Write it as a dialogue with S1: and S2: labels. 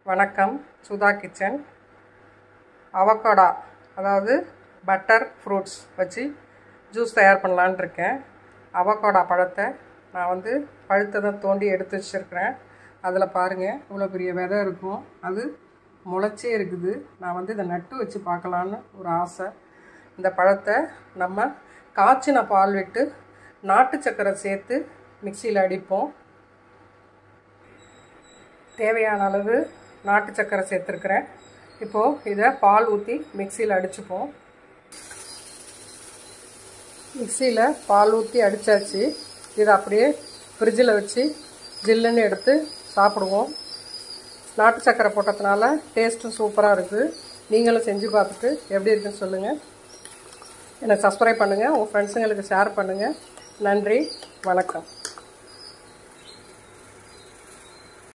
S1: வணக்கம் Sudha kitchen avocado அதாவது butter fruits வச்சு ஜூஸ் தயார் பண்ணலான்னு இருக்கேன் அவகோடா பழத்தை நான் வந்து பழுத்ததை தோண்டி எடுத்து வச்சுருக்கிறேன் அதில் பாருங்கள் இவ்வளோ பெரிய விதை இருக்கும் அது முளைச்சே இருக்குது நான் வந்து இதை நட்டு வச்சு பார்க்கலான்னு ஒரு ஆசை இந்த பழத்தை நம்ம காய்ச்சின பால் விட்டு நாட்டு சக்கரை சேர்த்து மிக்சியில் அடிப்போம் தேவையான அளவு நாட்டு சக்கரை சேர்த்துருக்குறேன் இப்போது இதை பால் ஊற்றி மிக்சியில் அடிச்சுப்போம் மிக்சியில் பால் ஊற்றி அடித்தாச்சு இதை அப்படியே ஃப்ரிட்ஜில் வச்சு ஜில்லுன்னு எடுத்து சாப்பிடுவோம் நாட்டு சக்கரை போட்டதுனால டேஸ்ட்டும் சூப்பராக இருக்குது நீங்களும் செஞ்சு பார்த்துட்டு எப்படி இருக்குன்னு சொல்லுங்கள் எனக்கு சப்ஸ்கிரைப் பண்ணுங்கள் உங்கள் ஃப்ரெண்ட்ஸுங்களுக்கு ஷேர் பண்ணுங்கள் நன்றி வணக்கம்